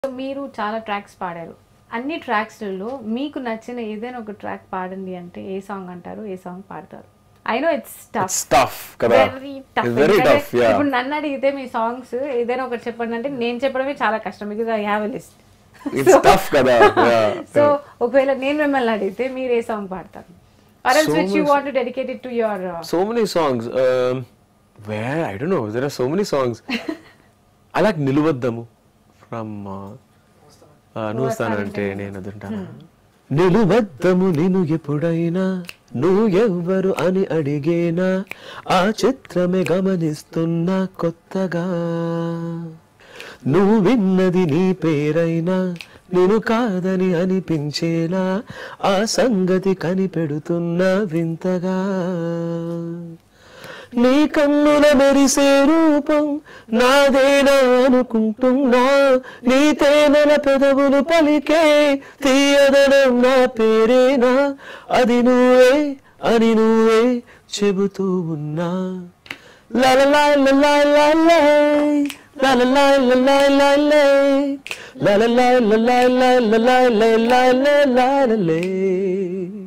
So మీరు చాలా tracks పాడారు అన్ని ట్రాక్స్లలో మీకు నచ్చిన ఏదైనా ఒక ట్రాక్ పాడండి అంటే ఏ సాంగ్ అంటారు ఏ సాంగ్ పాడతారు I know it's tough It's tough కదా very tough It's very tough, yeah. ఇప్పుడు నన్ను అడిగితే మీ సాంగ్స్ ఏదైనా ఒకటి చెప్పండి అంటే నేను చెప్పడమే చాలా కష్టం because I have a list It's tough కదా yeah. సో ఒకవేళ నేను మిమ్మల్ని అడిగితే మీరు ఏ సాంగ్ పాడతారు or else So which you much- want dedicate it to your so many songs um, where I don't know there are so many songs I like నిలువద్దము from నువ్వు వస్తానంటే నేను అదంటాను నిలువద్దము నేను ఎప్పుడైనా నువ్వు ఎవ్వరు అని అడిగేనా ఆ చిత్రమే గమనిస్తున్నా కొత్తగా నువ్వు విన్నది నీ పేరైనా నేను కాదని అనిపించేలా ఆ సంగతి కనిపెడుతున్నా వింతగా నీ కన్నుల మెరిసే రూపం నాదేనా అనుకుంటున్నా నీ తేనెల పెదవులు పలికే తీయదనం నా పేరేనా అది నువ్వే అని నువ్వే చెబుతూ ఉన్నా లలలాయ్ లలాయ్ లాయ్ లలలాయ్ లలాయ్ లాయ్ లలలాయ్ లలాయ్ లాయ్ లలాయ్ లాయ్ లాయ్ లాయ్ లాయ్